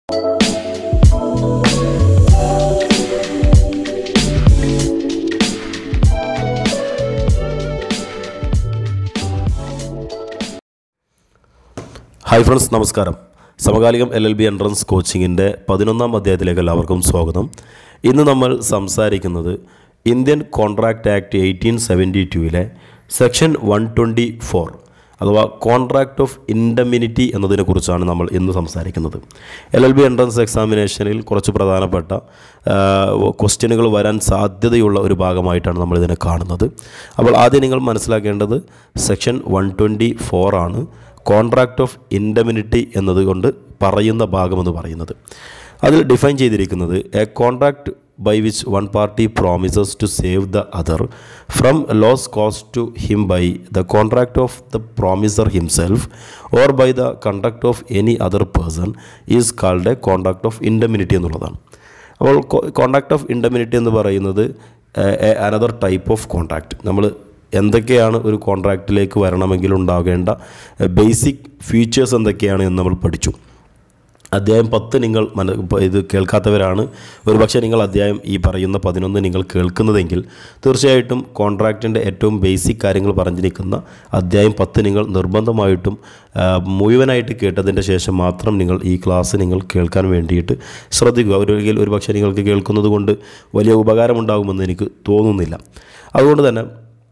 hi friends നമസ്കാരം സമകാലികം L L B entrance കോച്ചിങ്ങിൻ്റെ പതിനൊന്നാം അധ്യായത്തിലേക്ക് എല്ലാവർക്കും സ്വാഗതം ഇന്ന് നമ്മൾ സംസാരിക്കുന്നത് Indian contract act eighteen seventy ടുവിലെ സെക്ഷൻ വൺ ട്വൻറ്റി ഫോർ അഥവാ കോൺട്രാക്റ്റ് ഓഫ് ഇൻഡമിനിറ്റി എന്നതിനെക്കുറിച്ചാണ് നമ്മൾ ഇന്ന് സംസാരിക്കുന്നത് എൽ എൽ ബി എൻട്രൻസ് എക്സാമിനേഷനിൽ കുറച്ച് പ്രധാനപ്പെട്ട ക്വസ്റ്റ്യനുകൾ വരാൻ സാധ്യതയുള്ള ഒരു ഭാഗമായിട്ടാണ് നമ്മൾ ഇതിനെ കാണുന്നത് അപ്പോൾ ആദ്യം നിങ്ങൾ മനസ്സിലാക്കേണ്ടത് സെക്ഷൻ വൺ ട്വൻറ്റി ഫോർ ആണ് കോൺട്രാക്റ്റ് ഓഫ് ഇൻഡമിനിറ്റി എന്നതുകൊണ്ട് പറയുന്ന ഭാഗമെന്ന് പറയുന്നത് അതിൽ ഡിഫൈൻ ചെയ്തിരിക്കുന്നത് a contract by which one party promises to save the other from loss caused to him by the contract of the promisor himself or by the conduct of any other person is called a contract of indemnity എന്നുള്ളതാണ് അപ്പോൾ contract of indemnity എന്ന് പറയുന്നത് another type of contract നമ്മൾ എന്തൊക്കെയാണ് ഒരു കോൺട്രാക്റ്റിലേക്ക് വരണമെങ്കിൽ ഉണ്ടാകേണ്ട basic features എന്തൊക്കെയാണ് എന്ന് നമ്മൾ പഠിച്ചു അധ്യായം പത്ത് നിങ്ങൾ മന ഇപ്പ ഇത് കേൾക്കാത്തവരാണ് ഒരുപക്ഷെ നിങ്ങൾ അധ്യായം ഈ പറയുന്ന പതിനൊന്ന് നിങ്ങൾ കേൾക്കുന്നതെങ്കിൽ തീർച്ചയായിട്ടും കോൺട്രാക്റ്റിൻ്റെ ഏറ്റവും ബേസിക് കാര്യങ്ങൾ പറഞ്ഞിരിക്കുന്ന അധ്യായം പത്ത് നിങ്ങൾ നിർബന്ധമായിട്ടും ആ, മുഴുവനായിട്ട് കേട്ടതിൻ്റെ ശേഷം മാത്രം നിങ്ങൾ ഈ ക്ലാസ് നിങ്ങൾ കേൾക്കാൻ വേണ്ടിയിട്ട് ശ്രദ്ധിക്കുക ഒരിക്കൽ ഒരുപക്ഷെ നിങ്ങൾക്ക് കേൾക്കുന്നത് കൊണ്ട് വലിയ ഉപകാരമുണ്ടാകുമെന്ന് എനിക്ക് തോന്നുന്നില്ല അതുകൊണ്ട് തന്നെ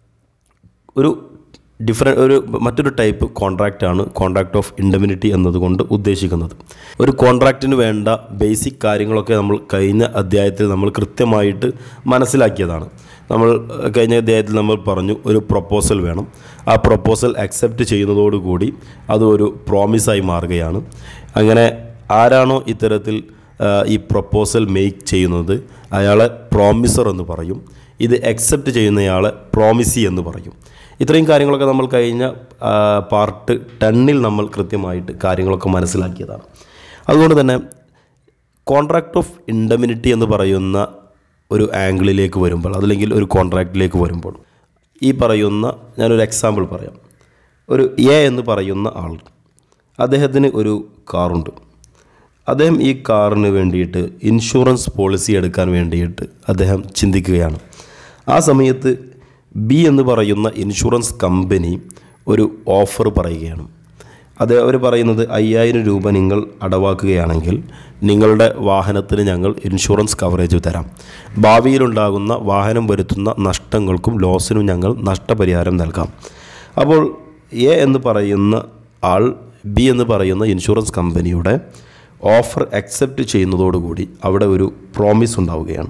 ഒരു ഡിഫറെൻ്റ് ഒരു മറ്റൊരു ടൈപ്പ് കോൺട്രാക്റ്റ് ആണ് കോൺട്രാക്റ്റ് ഓഫ് ഇൻഡമിനിറ്റി എന്നതുകൊണ്ട് ഉദ്ദേശിക്കുന്നത് ഒരു കോൺട്രാക്റ്റിന് വേണ്ട ബേസിക് കാര്യങ്ങളൊക്കെ നമ്മൾ കഴിഞ്ഞ അധ്യായത്തിൽ നമ്മൾ കൃത്യമായിട്ട് മനസ്സിലാക്കിയതാണ് നമ്മൾ ഏഹ്, കഴിഞ്ഞ അധ്യായത്തിൽ നമ്മൾ പറഞ്ഞു ഒരു പ്രപ്പോസൽ വേണം ആ പ്രപ്പോസൽ അക്സെപ്റ്റ് ചെയ്യുന്നതോടുകൂടി അത് ഒരു പ്രോമിസായി മാറുകയാണ് അങ്ങനെ ആരാണോ ഇത്തരത്തിൽ ആഹ്, ഈ പ്രപ്പോസൽ മേക്ക് ചെയ്യുന്നത് അയാളെ പ്രോമിസർ എന്ന് പറയും ഇത് അക്സെപ്റ്റ് ചെയ്യുന്നയാളെ പ്രോമിസി എന്ന് പറയും ഇത്രയും കാര്യങ്ങളൊക്കെ നമ്മൾ കഴിഞ്ഞ ആ, പാർട്ട് ടെന്നിൽ നമ്മൾ കൃത്യമായിട്ട് കാര്യങ്ങളൊക്കെ മനസ്സിലാക്കിയതാണ് അതുകൊണ്ട് തന്നെ കോൺട്രാക്റ്റ് ഓഫ് ഇൻഡമിനിറ്റി എന്ന് പറയുന്ന ഒരു ആംഗിളിലേക്ക് വരുമ്പോൾ അതല്ലെങ്കിൽ ഒരു കോൺട്രാക്റ്റിലേക്ക് വരുമ്പോൾ ഈ പറയുന്ന ഞാനൊരു എക്സാമ്പിൾ പറയാം ഒരു എ എന്ന് പറയുന്ന ആൾ അദ്ദേഹത്തിന് ഒരു കാറുണ്ട് അദ്ദേഹം ഈ കാറിന് വേണ്ടിയിട്ട് ഇൻഷുറൻസ് പോളിസി എടുക്കാൻ വേണ്ടിയിട്ട് അദ്ദേഹം ചിന്തിക്കുകയാണ് ആ സമയത്ത് ബി എന്ന് പറയുന്ന ഇൻഷുറൻസ് കമ്പനി ഒരു ഓഫർ പറയുകയാണ് അത് അവർ പറയുന്നത് അയ്യായിരം രൂപ നിങ്ങൾ അടവാക്കുകയാണെങ്കിൽ നിങ്ങളുടെ വാഹനത്തിന് ഞങ്ങൾ ഇൻഷുറൻസ് കവറേജ് തരാം ഭാവിയിലുണ്ടാകുന്ന വാഹനം വരുത്തുന്ന നഷ്ടങ്ങൾക്കും ലോസിനും ഞങ്ങൾ നഷ്ടപരിഹാരം നൽകാം അപ്പോൾ എ എന്ന് പറയുന്ന ആൾ ബി എന്ന് പറയുന്ന ഇൻഷുറൻസ് കമ്പനിയുടെ ഓഫർ അക്സെപ്റ്റ് ചെയ്യുന്നതോടുകൂടി അവിടെ ഒരു പ്രോമിസ് ഉണ്ടാവുകയാണ്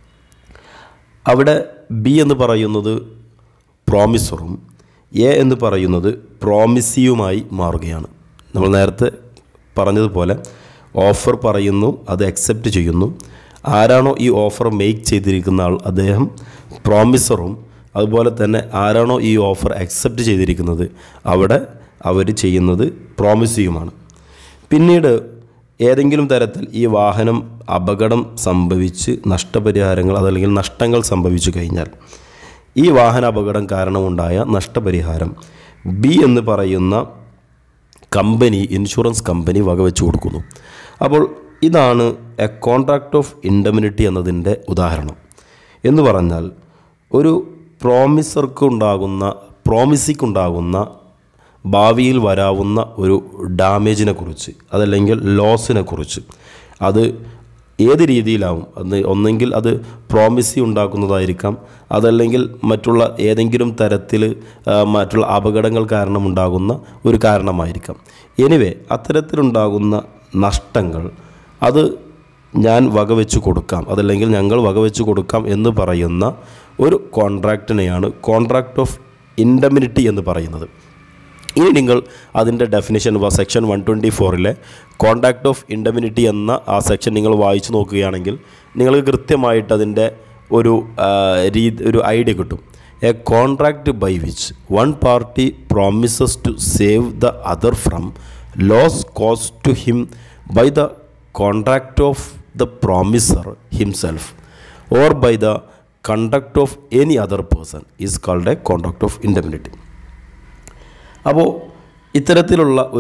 അവിടെ ബി എന്ന് പറയുന്നത് പ്രോമിസറും എ എന്ന് പറയുന്നത് പ്രോമിസിയുമായി മാറുകയാണ് നമ്മൾ നേരത്തെ പറഞ്ഞതുപോലെ ഓഫർ പറയുന്നു അത് അക്സെപ്റ്റ് ചെയ്യുന്നു ആരാണോ ഈ ഓഫർ മേക്ക് ചെയ്തിരിക്കുന്ന ആൾ അദ്ദേഹം പ്രോമിസറും അതുപോലെ തന്നെ ആരാണോ ഈ ഓഫർ അക്സെപ്റ്റ് ചെയ്തിരിക്കുന്നത് അവിടെ അവർ ചെയ്യുന്നത് പ്രോമിസിയുമാണ് പിന്നീട് ഏതെങ്കിലും തരത്തിൽ ഈ വാഹനം അപകടം സംഭവിച്ച് നഷ്ടപരിഹാരങ്ങൾ അതല്ലെങ്കിൽ നഷ്ടങ്ങൾ സംഭവിച്ചു കഴിഞ്ഞാൽ ഈ വാഹന അപകടം കാരണമുണ്ടായ നഷ്ടപരിഹാരം ബി എന്ന് പറയുന്ന കമ്പനി ഇൻഷുറൻസ് കമ്പനി വകവെച്ച് കൊടുക്കുന്നു അപ്പോൾ ഇതാണ് എ കോൺട്രാക്റ്റ് ഓഫ് ഇൻഡമിനിറ്റി എന്നതിൻ്റെ ഉദാഹരണം എന്ന് പറഞ്ഞാൽ ഒരു പ്രോമിസർക്ക് ഉണ്ടാകുന്ന പ്രോമിസിക്കുണ്ടാകുന്ന ഭാവിയിൽ വരാവുന്ന ഒരു ഡാമേജിനെ കുറിച്ച് അതല്ലെങ്കിൽ ലോസിനെ കുറിച്ച് അത് ഏത് രീതിയിലാവും അത് ഒന്നെങ്കിൽ അത് പ്രോമിസി ഉണ്ടാക്കുന്നതായിരിക്കാം അതല്ലെങ്കിൽ മറ്റുള്ള ഏതെങ്കിലും തരത്തിൽ ആ, മറ്റുള്ള അപകടങ്ങൾ കാരണമുണ്ടാകുന്ന ഒരു കാരണമായിരിക്കാം എനിവേ അത്തരത്തിലുണ്ടാകുന്ന നഷ്ടങ്ങൾ അത് ഞാൻ വകവെച്ച് കൊടുക്കാം അതല്ലെങ്കിൽ ഞങ്ങൾ വകവെച്ച് കൊടുക്കാം എന്ന് പറയുന്ന ഒരു കോൺട്രാക്റ്റിനെയാണ് കോൺട്രാക്റ്റ് ഓഫ് ഇൻഡമിനിറ്റി എന്ന് പറയുന്നത് ഇനി നിങ്ങൾ അതിൻ്റെ ഡെഫിനിഷൻ സെക്ഷൻ വൺ ട്വൻറ്റി ഫോറിലെ കോണ്ടാക്ട് ഓഫ് ഇൻഡമിനിറ്റി എന്ന ആ സെക്ഷൻ നിങ്ങൾ വായിച്ചു നോക്കുകയാണെങ്കിൽ നിങ്ങൾക്ക് കൃത്യമായിട്ട് അതിൻ്റെ ഒരു ആ, രീതി ഒരു ഐഡിയ കിട്ടും a contract by which one party promises to save the other from loss cause to him by the contract of the promisor himself or by the conduct of any other person is called a contract of indemnity അപ്പോൾ ഇത്തരത്തിലുള്ള ഒരു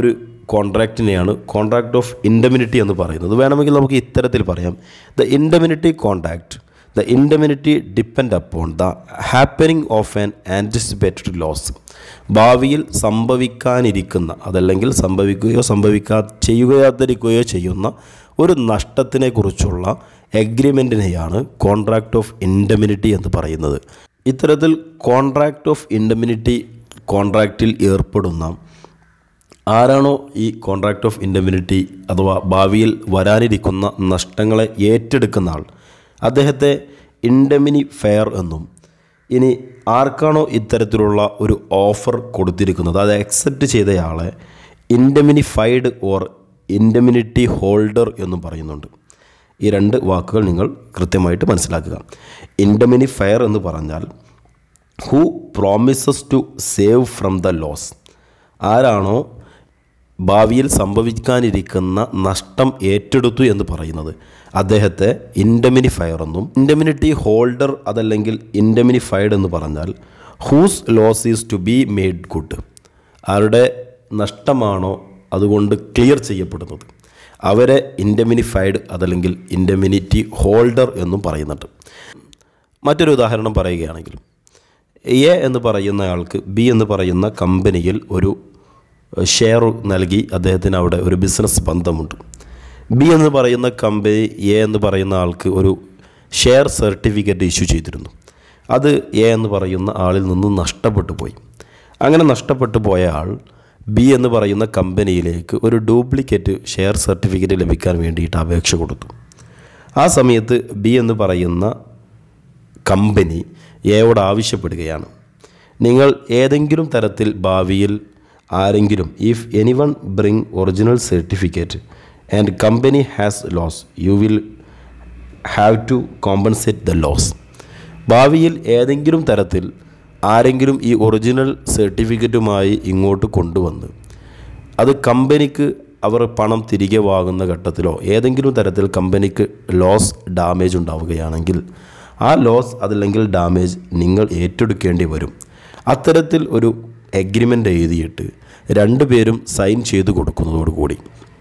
കോൺട്രാക്റ്റിനെയാണ് contract of indemnity എന്ന് പറയുന്നത് വേണമെങ്കിൽ നമുക്ക് ഇത്തരത്തിൽ പറയാം the indemnity contract the indemnity depend upon the happening of an anticipated loss ഭാവിയിൽ സംഭവിക്കാനിരിക്കുന്ന അതല്ലെങ്കിൽ സംഭവിക്കുകയോ സംഭവിക്കാ ചെയ്യുകയാതിരിക്കുകയോ ചെയ്യുന്ന ഒരു നഷ്ടത്തിനെ കുറിച്ചുള്ള എഗ്രിമെൻറ്റിനെയാണ് കോൺട്രാക്ട് ഓഫ് ഇൻഡമിനിറ്റി എന്ന് പറയുന്നത് ഇത്തരത്തിൽ കോൺട്രാക്ട് ഓഫ് ഇൻഡമിനിറ്റി കോൺട്രാക്റ്റിൽ ഏർപ്പെടുന്ന ആരാണോ ഈ കോൺട്രാക്ട് ഓഫ് ഇൻഡമിനിറ്റി അഥവാ ഭാവിയിൽ വരാനിരിക്കുന്ന നഷ്ടങ്ങളെ ഏറ്റെടുക്കുന്ന ആൾ അദ്ദേഹത്തെ ഇൻഡമിനി ഫെയർ എന്നും ഇനി ആർക്കാണോ ഇത്തരത്തിലുള്ള ഒരു ഓഫർ കൊടുത്തിരിക്കുന്നത് അത് അക്സെപ്റ്റ് ചെയ്തയാളെ ഇൻഡമിനിഫൈഡ് ഓർ ഇൻഡമിനിറ്റി ഹോൾഡർ എന്നും പറയുന്നുണ്ട് ഈ രണ്ട് വാക്കുകൾ നിങ്ങൾ കൃത്യമായിട്ട് മനസ്സിലാക്കുക ഇൻഡമിനി ഫെയർ എന്ന് പറഞ്ഞാൽ who promises to save from the loss ആരാണോ ഭാവിയിൽ സംഭവിക്കാനിരിക്കുന്ന നഷ്ടം ഏറ്റെടുത്തു എന്ന് പറയുന്നത് അദ്ദേഹത്തെ ഇൻഡമിനിഫയർ എന്നും ഇൻഡമിനിറ്റി ഹോൾഡർ അതല്ലെങ്കിൽ ഇൻഡമിനിഫൈഡ് എന്ന് പറഞ്ഞാൽ whose loss is to be made good ആരുടെ നഷ്ടമാണോ അതുകൊണ്ട് ക്ലിയർ ചെയ്യപ്പെടുന്നത് അവരെ ഇൻഡമിനിഫൈഡ് അതല്ലെങ്കിൽ ഇൻഡമിനിറ്റി ഹോൾഡർ എന്നും പറയുന്നുണ്ട് മറ്റൊരു ഉദാഹരണം പറയുകയാണെങ്കിൽ എ എന്ന് പറയുന്ന ആൾക്ക് ബി എന്ന് പറയുന്ന കമ്പനിയിൽ ഒരു ഷെയർ നൽകി അദ്ദേഹത്തിന് അവിടെ ഒരു ബിസിനസ് ബന്ധമുണ്ട് ബി എന്ന് പറയുന്ന കമ്പനി എ എന്ന് പറയുന്ന ആൾക്ക് ഒരു ഷെയർ സർട്ടിഫിക്കറ്റ് ഇഷ്യൂ ചെയ്തിരുന്നു അത് എ എന്ന് പറയുന്ന ആളിൽ നിന്ന് നഷ്ടപ്പെട്ടു പോയി അങ്ങനെ നഷ്ടപ്പെട്ടു പോയ ആൾ ബി എന്ന് പറയുന്ന കമ്പനിയിലേക്ക് ഒരു ഡ്യൂപ്ലിക്കേറ്റ് ഷെയർ സർട്ടിഫിക്കറ്റ് ലഭിക്കാൻ വേണ്ടിയിട്ട് അപേക്ഷ കൊടുത്തു ആ സമയത്ത് ബി എന്ന് പറയുന്ന കമ്പനി എയോട് ആവശ്യപ്പെടുകയാണ് നിങ്ങൾ ഏതെങ്കിലും തരത്തിൽ ഭാവിയിൽ ആരെങ്കിലും if anyone bring original certificate and company has loss you will have to compensate the loss ഭാവിയിൽ ഏതെങ്കിലും തരത്തിൽ ആരെങ്കിലും ഈ ഒറിജിനൽ സർട്ടിഫിക്കറ്റുമായി ഇങ്ങോട്ട് കൊണ്ടുവന്ന് അത് കമ്പനിക്ക് അവർ പണം തിരികെ വാങ്ങുന്ന ഘട്ടത്തിലോ ഏതെങ്കിലും തരത്തിൽ കമ്പനിക്ക് ലോസ് ഡാമേജ് ഉണ്ടാവുകയാണെങ്കിൽ ആ ലോസ് അതല്ലെങ്കിൽ ഡാമേജ് നിങ്ങൾ ഏറ്റെടുക്കേണ്ടി വരും അത്തരത്തിൽ ഒരു എഗ്രിമെൻ്റ് എഴുതിയിട്ട് രണ്ടുപേരും സൈൻ ചെയ്ത് കൊടുക്കുന്നതോടുകൂടി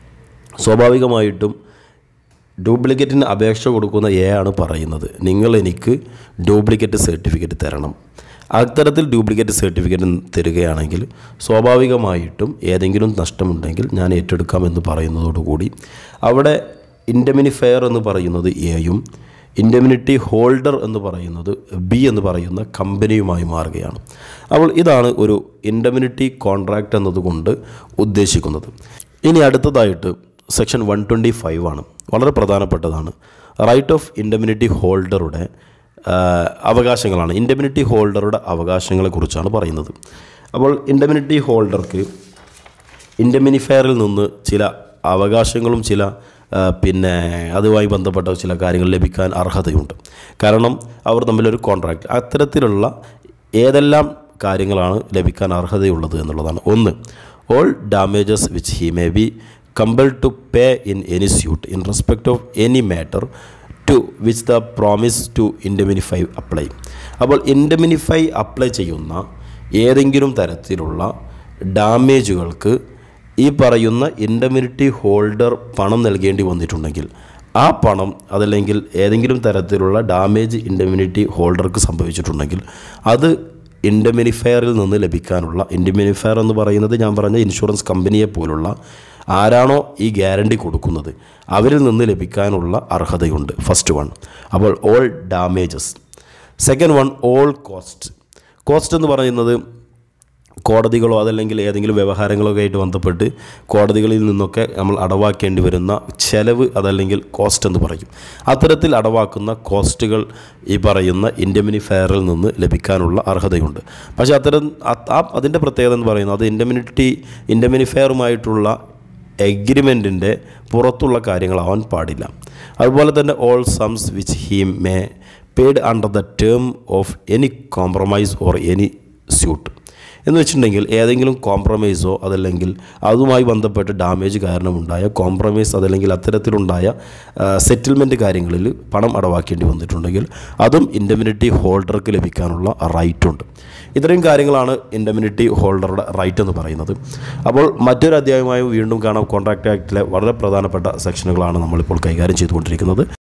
സ്വാഭാവികമായിട്ടും ഡ്യൂപ്ലിക്കേറ്റിന് അപേക്ഷ കൊടുക്കുന്ന എ ആണ് പറയുന്നത് നിങ്ങൾ എനിക്ക് ഡ്യൂപ്ലിക്കേറ്റ് സർട്ടിഫിക്കറ്റ് തരണം അത്തരത്തിൽ ഡ്യൂപ്ലിക്കേറ്റ് സർട്ടിഫിക്കറ്റ് തരികയാണെങ്കിൽ സ്വാഭാവികമായിട്ടും ഏതെങ്കിലും നഷ്ടമുണ്ടെങ്കിൽ ഞാൻ ഏറ്റെടുക്കാമെന്ന് പറയുന്നതോടുകൂടി അവിടെ ഇൻഡമിനിഫെയർ എന്ന് പറയുന്നത് എയും ഇൻഡമിനിറ്റി ഹോൾഡർ എന്ന് പറയുന്നത് ബി എന്ന് പറയുന്ന കമ്പനിയുമായി മാറുകയാണ് അപ്പോൾ ഇതാണ് ഒരു ഇൻഡമിനിറ്റി കോൺട്രാക്റ്റ് എന്നതുകൊണ്ട് ഉദ്ദേശിക്കുന്നത് ഇനി അടുത്തതായിട്ട് സെക്ഷൻ വൺ ട്വൻറ്റി ഫൈവ് ആണ് വളരെ പ്രധാനപ്പെട്ടതാണ് റൈറ്റ് ഓഫ് ഇൻഡമിനിറ്റി ഹോൾഡറുടെ അവകാശങ്ങളാണ് ഇൻഡമിനിറ്റി ഹോൾഡറുടെ അവകാശങ്ങളെക്കുറിച്ചാണ് പറയുന്നത് അപ്പോൾ ഇൻഡമിനിറ്റി ഹോൾഡർക്ക് ഇൻഡമിനിഫയറിൽ നിന്ന് ചില അവകാശങ്ങളും ചില ആ, പിന്നെ അതുമായി ബന്ധപ്പെട്ട ചില കാര്യങ്ങൾ ലഭിക്കാൻ അർഹതയുണ്ട് കാരണം അവർ തമ്മിലൊരു കോൺട്രാക്റ്റ് അത്തരത്തിലുള്ള ഏതെല്ലാം കാര്യങ്ങളാണ് ലഭിക്കാൻ അർഹതയുള്ളത് എന്നുള്ളതാണ് ഒന്ന് all damages which he may be compel to pay in any suit in respect of any matter to which the promise to indemnify apply അപ്പോൾ ഇൻഡമിനിഫൈ അപ്ലൈ ചെയ്യുന്ന ഏതെങ്കിലും തരത്തിലുള്ള ഡാമേജുകൾക്ക് ഈ പറയുന്ന ഇൻഡമിനിറ്റി ഹോൾഡർ പണം നൽകേണ്ടി വന്നിട്ടുണ്ടെങ്കിൽ ആ പണം അതല്ലെങ്കിൽ ഏതെങ്കിലും തരത്തിലുള്ള ഡാമേജ് ഇൻഡമിനിറ്റി ഹോൾഡർക്ക് സംഭവിച്ചിട്ടുണ്ടെങ്കിൽ അത് ഇൻഡമിനിഫയറിൽ നിന്ന് ലഭിക്കാനുള്ള ഇൻഡമിനിഫയർ എന്ന് പറയുന്നത് ഞാൻ പറഞ്ഞ ഇൻഷുറൻസ് കമ്പനിയെ പോലുള്ള ആരാണോ ഈ ഗ്യാരണ്ടി കൊടുക്കുന്നത് അവരിൽ നിന്ന് ലഭിക്കാനുള്ള അർഹതയുണ്ട് ഫസ്റ്റ് വൺ അപ്പോൾ all damages second one all cost cost എന്ന് പറയുന്നത് കോടതികളോ അതല്ലെങ്കിൽ ഏതെങ്കിലും വ്യവഹാരങ്ങളൊക്കെ ആയിട്ട് ബന്ധപ്പെട്ട് കോടതികളിൽ നിന്നൊക്കെ നമ്മൾ അടവാക്കേണ്ടി വരുന്ന ചെലവ് അതല്ലെങ്കിൽ കോസ്റ്റ് എന്ന് പറയും അത്തരത്തിൽ അടവാക്കുന്ന കോസ്റ്റുകൾ ഈ പറയുന്ന ഇൻഡമിനിഫയറിൽ നിന്ന് ലഭിക്കാനുള്ള അർഹതയുണ്ട് പക്ഷേ അത്തരം അത് ആ അതിൻ്റെ പ്രത്യേകത എന്ന് പറയുന്നത് അത് ഇൻഡമിനിറ്റി ഇൻഡമിനിഫയറുമായിട്ടുള്ള എഗ്രിമെൻറ്റിൻ്റെ പുറത്തുള്ള കാര്യങ്ങളാവാൻ പാടില്ല അതുപോലെ തന്നെ all sums which he may paid under the term of any compromise or any suit എന്ന് വെച്ചിട്ടുണ്ടെങ്കിൽ ഏതെങ്കിലും കോംപ്രമൈസോ അതല്ലെങ്കിൽ അതുമായി ബന്ധപ്പെട്ട് ഡാമേജ് കാരണമുണ്ടായ കോംപ്രമൈസ് അതല്ലെങ്കിൽ അത്തരത്തിലുണ്ടായ സെറ്റിൽമെൻറ്റ് കാര്യങ്ങളിൽ പണം അടവാക്കേണ്ടി വന്നിട്ടുണ്ടെങ്കിൽ അതും ഇൻഡമിനിറ്റി ഹോൾഡർക്ക് ലഭിക്കാനുള്ള റൈറ്റുണ്ട് ഇത്രയും കാര്യങ്ങളാണ് ഇൻഡമിനിറ്റി ഹോൾഡറുടെ റൈറ്റ് എന്ന് പറയുന്നത് അപ്പോൾ മറ്റൊരു അധ്യായമായി വീണ്ടും കാണാം കോൺട്രാക്ട് ആക്ടിലെ വളരെ പ്രധാനപ്പെട്ട സെക്ഷനുകളാണ് നമ്മളിപ്പോൾ കൈകാര്യം ചെയ്തുകൊണ്ടിരിക്കുന്നത്